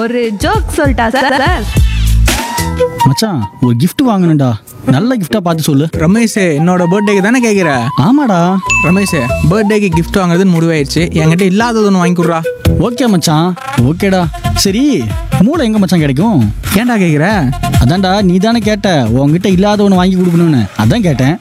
ஒரு ஜோக் சொல்லிட்டா sir sir மச்சான் ஒரு gift வாங்கணும்டா நல்ல gift-ஆ பார்த்து சொல்லு ரமேஷ் என்னோட பர்த்டேக்கு தானே கேட்குற ஆமாடா ரமேஷ் பர்த்டேக்கு gift வாங்குறதுன்னு முடிவாயிடுச்சு என்கிட்ட இல்லாதது ஒன்று வாங்கி கொடுறா ஓகே மச்சான் ஓகேடா சரி மூளை எங்க மச்சான் கிடைக்கும் ஏன்டா கேட்குற அதான்டா நீ தானே கேட்ட உன்கிட்ட இல்லாத ஒன்று வாங்கி கொடுக்கணும்னு அதான் கேட்டேன்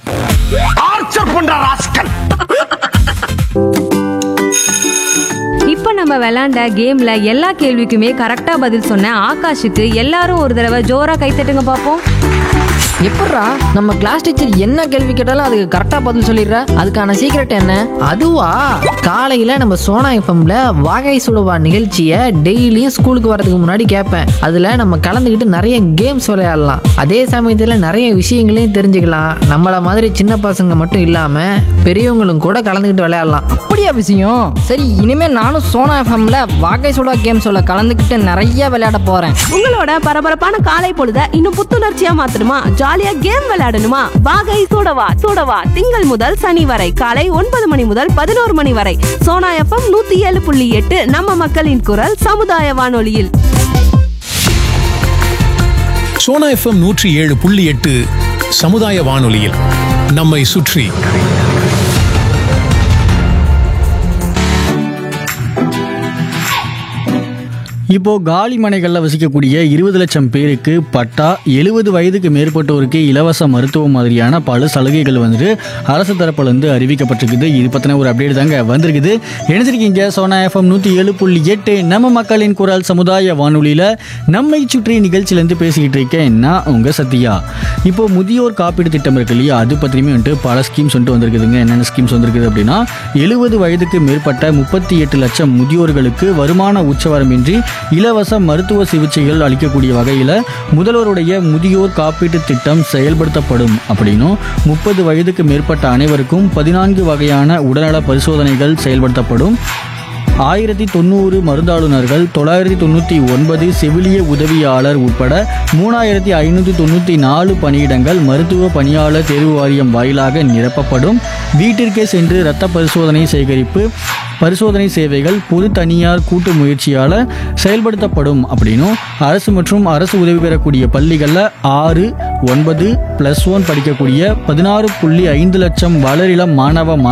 இப்போ நம்ம விளையாண்ட கேம்ல எல்லா கேள்விக்குமே கரெக்டா பதில் சொன்ன ஆகாஷுக்கு எல்லாரும் ஒரு தடவை ஜோரா கைத்தட்டுங்க பார்ப்போம் எப்பட்றா நம்ம கிளாஸ் டீச்சர் என்ன கேள்வி கேட்டாலும் அதுக்கு கரெக்டா பதில் சொல்லிடுற அதுக்கான சீக்ரெட் என்ன அதுவா காலையில நம்ம சோனா எஃப்எம்ல வாகை சுடுவா நிகழ்ச்சியை டெய்லியும் ஸ்கூலுக்கு வரதுக்கு முன்னாடி கேட்பேன் அதுல நம்ம கலந்துக்கிட்டு நிறைய கேம்ஸ் விளையாடலாம் அதே சமயத்துல நிறைய விஷயங்களையும் தெரிஞ்சுக்கலாம் நம்மள மாதிரி சின்ன பசங்க மட்டும் இல்லாம பெரியவங்களும் கூட கலந்துக்கிட்டு விளையாடலாம் அப்படியா விஷயம் சரி இனிமே நானும் சோனா எஃப்எம்ல வாகை சுடா கேம்ஸோட கலந்துக்கிட்டு நிறைய விளையாட போறேன் உங்களோட பரபரப்பான காலை பொழுத இன்னும் புத்துணர்ச்சியா மாத்தணுமா ஜாலியா கேம் விளையாடணுமா வாகை சூடவா சூடவா திங்கள் முதல் சனி வரை காலை ஒன்பது மணி முதல் பதினோரு மணி வரை சோனா எஃப்எம் நூத்தி ஏழு புள்ளி எட்டு நம்ம மக்களின் குரல் சமுதாய வானொலியில் சோனா எஃப்எம் நூற்றி ஏழு புள்ளி எட்டு சமுதாய வானொலியில் நம்மை சுற்றி இப்போ காலி மனைகளில் வசிக்கக்கூடிய இருபது லட்சம் பேருக்கு பட்டா எழுபது வயதுக்கு மேற்பட்டோருக்கு இலவச மருத்துவம் மாதிரியான பல சலுகைகள் வந்துட்டு அரசு தரப்புலேருந்து அறிவிக்கப்பட்டிருக்குது இது பற்றின ஒரு அப்டேட் தாங்க வந்திருக்குது இணைஞ்சிருக்கீங்க சோனா எஃப்எம் நூற்றி ஏழு புள்ளி எட்டு நம்ம மக்களின் குரல் சமுதாய வானொலியில் நம்மை சுற்றி நிகழ்ச்சியிலேருந்து பேசிக்கிட்டு இருக்கேன் நான் உங்கள் சத்யா இப்போ முதியோர் காப்பீடு திட்டம் இருக்கு இல்லையா அது பற்றியுமே வந்துட்டு பல ஸ்கீம்ஸ் வந்துட்டு வந்திருக்குதுங்க என்னென்ன ஸ்கீம்ஸ் வந்திருக்குது அப்படின்னா எழுபது வயதுக்கு மேற்பட்ட முப்பத்தி எட்டு லட்சம் முதியோர்களுக்கு வருமான உச்சவரமின்றி இலவச மருத்துவ சிகிச்சைகள் அளிக்கக்கூடிய வகையில் முதல்வருடைய முதியோர் காப்பீட்டு திட்டம் செயல்படுத்தப்படும் அப்படின்னும் முப்பது வயதுக்கு மேற்பட்ட அனைவருக்கும் பதினான்கு வகையான உடல்நல பரிசோதனைகள் செயல்படுத்தப்படும் ஆயிரத்தி தொண்ணூறு மருந்தாளுநர்கள் தொள்ளாயிரத்தி தொண்ணூற்றி ஒன்பது செவிலிய உதவியாளர் உட்பட மூணாயிரத்தி ஐநூற்றி தொண்ணூற்றி நாலு பணியிடங்கள் மருத்துவ பணியாளர் தேர்வு வாரியம் வாயிலாக நிரப்பப்படும் வீட்டிற்கே சென்று இரத்த பரிசோதனை சேகரிப்பு பரிசோதனை சேவைகள் பொது தனியார் கூட்டு முயற்சியால் செயல்படுத்தப்படும் அப்படின்னும் அரசு மற்றும் அரசு உதவி பெறக்கூடிய பள்ளிகளில் ஆறு ஒன்பது ப்ளஸ் ஒன் படிக்கக்கூடிய பதினாறு புள்ளி ஐந்து லட்சம் வளரிளம் மாணவ